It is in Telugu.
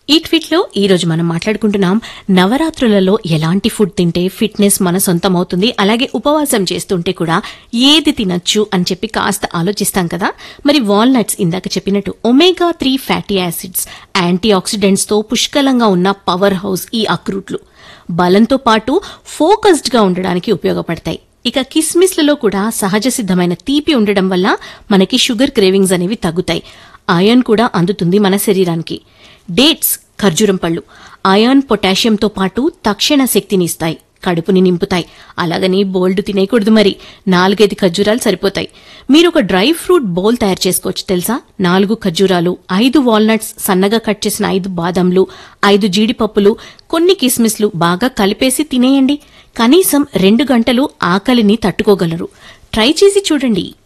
ఈ ట్వీట్ లో ఈ రోజు మనం మాట్లాడుకుంటున్నాం నవరాత్రులలో ఎలాంటి ఫుడ్ తింటే ఫిట్నెస్ మన సొంతం అవుతుంది అలాగే ఉపవాసం చేస్తుంటే కూడా ఏది తినొచ్చు అని చెప్పి కాస్త ఆలోచిస్తాం కదా మరి వాల్నట్స్ ఇందాక చెప్పినట్టు omega three fatty acids antioxidants తో పుష్కలంగా ఉన్న పవర్ హౌస్ ఈ అక్రూట్లు బలంతో పాటు ఫోకస్డ్ గా ఉండడానికి ఉపయోగపడతాయి ఇక కిస్మిస్లలో కూడా సహజ సిద్ధమైన తీపి ఉండడం వల్ల మనకి షుగర్ క్రేవింగ్స్ అనేవి తగ్గుతాయి ఐరన్ కూడా అందుతుంది మన శరీరానికి డేట్స్ ఖర్జూరం పళ్ళు ఐరన్ పొటాషియంతో పాటు తక్షణ శక్తిని ఇస్తాయి కడుపుని నింపుతాయి అలాగని బోల్డ్ తినేయకూడదు మరి నాలుగైదు ఖర్జూరాలు సరిపోతాయి మీరు ఒక డ్రై ఫ్రూట్ బౌల్ తయారు చేసుకోవచ్చు తెలుసా నాలుగు ఖర్జూరాలు ఐదు వాల్నట్స్ సన్నగా కట్ చేసిన ఐదు బాదంలు ఐదు జీడిపప్పులు కొన్ని కిస్మిస్లు బాగా కలిపేసి తినేయండి కనీసం రెండు గంటలు ఆకలిని తట్టుకోగలరు ట్రై చేసి చూడండి